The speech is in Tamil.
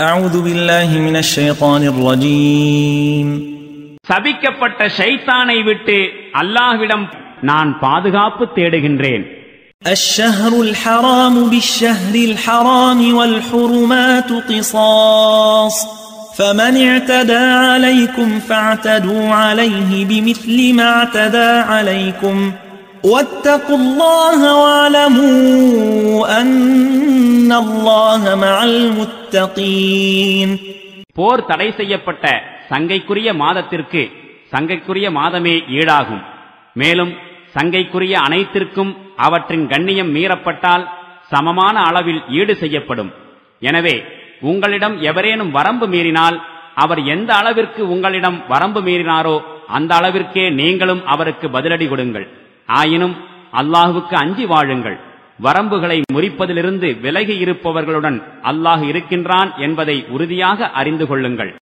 أعوذ بالله من الشيطان الرجيم சபிக்கப்பட்ட ஷைத்தானை விட்டு அல்லாஹ்விடம் நான் பாதுகாப்பு தேடுகின்றேன் الشهر الحرام بالشهر الحرام والحرمات قصاص فمن اعتدى عليكم فاعتدوا عليه بمثل ما اعتدى عليكم واتقوا الله واعلموا أن الله مع المتقين போர் தடை செய்யப்பட்ட சங்கைக்குரிய மாதத்திற்கு சங்கைக்குரிய மாதமே ஈடாகும் மேலும் சங்கைக்குரிய அனைத்திற்கும் அவற்றின் கண்ணியம் மீறப்பட்டால் சமமான அளவில் ஈடு செய்யப்படும் எனவே உங்களிடம் எவரேனும் வரம்பு மீறினால் அவர் எந்த அளவிற்கு உங்களிடம் வரம்பு மீறினாரோ அந்த அளவிற்கே நீங்களும் அவருக்கு பதிலடி கொடுங்கள் ஆயினும் அல்லாஹுவுக்கு அஞ்சி வாழுங்கள் வரம்புகளை முறிப்பதிலிருந்து விலகி இருப்பவர்களுடன் அல்லாஹ் இருக்கின்றான் என்பதை உறுதியாக அறிந்து கொள்ளுங்கள்